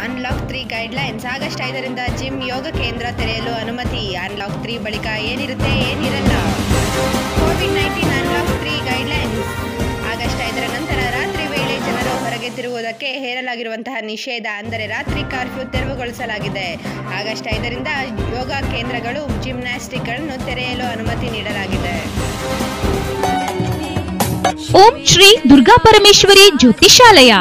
unlock three guidelines August ಐದರಿಂದ gym yoga ಕೇಂದ್ರ ತೆರೆಯಲು ಅನುಮತಿ ಅನ್ಲಾಕ್ ತ್ರೀ ಬಳಿಕ ಏನಿರುತ್ತೆ ಏನಿರಲ್ಲ COVID nineteen unlock three guidelines August ಐದರ ನಂತರ ರಾತ್ರಿ ವೇಳೆ ಜನರು ಹೊರಗೆ ತಿರುಗುವುದಕ್ಕೆ ಹೇರಲಾಗಿರುವಂತಹ ನಿಷೇಧ ಅಂದರೆ ರಾತ್ರಿ ಕರ್ಫ್ಯೂ ತೆರವುಗೊಳಿಸಲಾಗಿದೆ ಆಗಸ್ಟ್ ಐದರಿಂದ ಯೋಗ ಕೇಂದ್ರಗಳು ಜಿಮ್ನಾಸ್ಟಿಕ್ಗಳನ್ನು ತೆರೆಯಲು ಅನುಮತಿ ನೀಡಲಾಗಿದೆ ಓಂ ಶ್ರೀ ದುರ್ಗಾ ಪರಮೇಶ್ವರಿ ಜ್ಯೋತಿಷಾಲಯ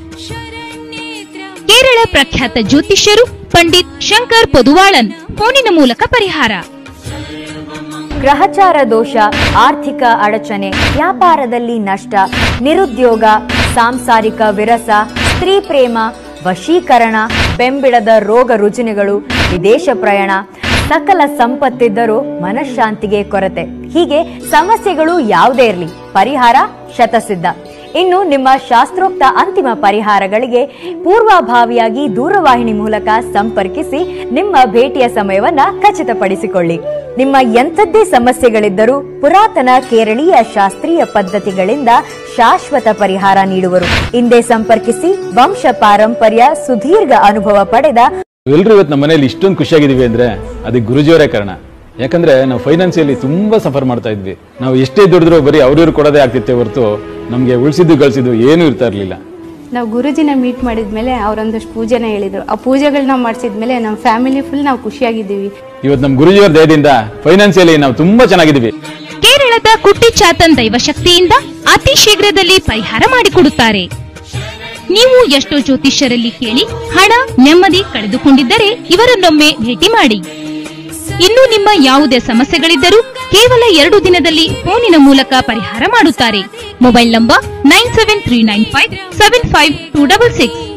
ಕೇರಳ ಪ್ರಖ್ಯಾತ ಜ್ಯೋತಿಷ್ಯರು ಪಂಡಿತ್ ಶಂಕರ್ ಪೊದುವಾಳನ್ ಫೋನಿನ ಮೂಲಕ ಪರಿಹಾರ ಗ್ರಹಚಾರ ದೋಷ ಆರ್ಥಿಕ ಅಡಚಣೆ ವ್ಯಾಪಾರದಲ್ಲಿ ನಷ್ಟ ನಿರುದ್ಯೋಗ ಸಾಂಸಾರಿಕ ವಿರಸ ಸ್ತ್ರೀ ಪ್ರೇಮ ವಶೀಕರಣ ಬೆಂಬಿಡದ ರೋಗ ರುಜಿನಗಳು ವಿದೇಶ ಪ್ರಯಾಣ ಸಕಲ ಸಂಪತ್ತಿದ್ದರೂ ಮನಃಶಾಂತಿಗೆ ಕೊರತೆ ಹೀಗೆ ಸಮಸ್ಯೆಗಳು ಯಾವುದೇ ಇರಲಿ ಪರಿಹಾರ ಶತಸಿದ್ಧ ಇನ್ನು ನಿಮ್ಮ ಶಾಸ್ತ್ರೋಕ್ತ ಅಂತಿಮ ಪರಿಹಾರಗಳಿಗೆ ಪೂರ್ವಭಾವಿಯಾಗಿ ದೂರವಾಹಿನಿ ಮೂಲಕ ಸಂಪರ್ಕಿಸಿ ನಿಮ್ಮ ಭೇಟಿಯ ಸಮಯವನ್ನ ಖಚಿತಪಡಿಸಿಕೊಳ್ಳಿ ನಿಮ್ಮ ಎಂಥದ್ದೇ ಸಮಸ್ಯೆಗಳಿದ್ದರೂ ಪುರಾತನ ಕೇರಳೀಯ ಶಾಸ್ತ್ರೀಯ ಪದ್ಧತಿಗಳಿಂದ ಶಾಶ್ವತ ಪರಿಹಾರ ನೀಡುವರು ಹಿಂದೆ ಸಂಪರ್ಕಿಸಿ ವಂಶ ಪಾರಂಪರ್ಯ ಸುದೀರ್ಘ ಅನುಭವ ಪಡೆದ ಎಲ್ರು ಇವತ್ತು ನಮ್ಮ ಮನೇಲಿ ಇಷ್ಟೊಂದು ಖುಷಿಯಾಗಿದ್ದೀವಿ ಅಂದ್ರೆ ಅದಕ್ಕೆ ಗುರುಜಿಯವರೇ ಕಾರಣ ಯಾಕಂದ್ರೆ ನಾವು ಫೈನಾನ್ಸಿಯಲಿ ತುಂಬಾ ಸಫರ್ ಮಾಡ್ತಾ ಇದ್ವಿ ನಾವು ಎಷ್ಟೇ ದುಡಿದ್ರು ಬರೀ ಅವ್ರಿವ್ರು ಕೊಡೋದೇ ಆಗ್ತಿತ್ತೆ ಹೊರತು ನಮಗೆ ಉಳಿಸಿದ್ದು ಗಳಿಸಿದ್ದು ಏನೂ ಇರ್ತಾ ಇರಲಿಲ್ಲ ನಾವು ಗುರುಜಿನ ಮೀಟ್ ಮಾಡಿದ್ಮೇಲೆ ಅವರೊಂದಷ್ಟು ಪೂಜೆನ ಹೇಳಿದ್ರು ಆ ಪೂಜೆಗಳನ್ನ ಮಾಡಿಸಿದ್ಮೇಲೆ ನಮ್ಮ ಫ್ಯಾಮಿಲಿ ಫುಲ್ ನಾವು ಖುಷಿಯಾಗಿದ್ದೀವಿ ಇವತ್ತು ನಮ್ಮ ಗುರುಜಿಯವರ ದಯದಿಂದ ಫೈನಾನ್ಸಿಯಲಿ ನಾವು ತುಂಬಾ ಚೆನ್ನಾಗಿದ್ದೀವಿ ಕೇರಳದ ಕುಟ್ಟಿ ಚಾತನ್ ದೈವಶಕ್ತಿಯಿಂದ ಅತಿ ಶೀಘ್ರದಲ್ಲಿ ಪರಿಹಾರ ಮಾಡಿಕೊಡುತ್ತಾರೆ ನೀವು ಎಷ್ಟೋ ಜ್ಯೋತಿಷ್ಯರಲ್ಲಿ ಕೇಳಿ ಹಣ ನೆಮ್ಮದಿ ಕಳೆದುಕೊಂಡಿದ್ದರೆ ಇವರನ್ನೊಮ್ಮೆ ಭೇಟಿ ಮಾಡಿ ಇನ್ನು ನಿಮ್ಮ ಯಾವುದೇ ಸಮಸ್ಯೆಗಳಿದ್ದರೂ ಕೇವಲ ಎರಡು ದಿನದಲ್ಲಿ ಫೋನಿನ ಮೂಲಕ ಪರಿಹಾರ ಮಾಡುತ್ತಾರೆ mobile number nine seven three nine five seven five two double six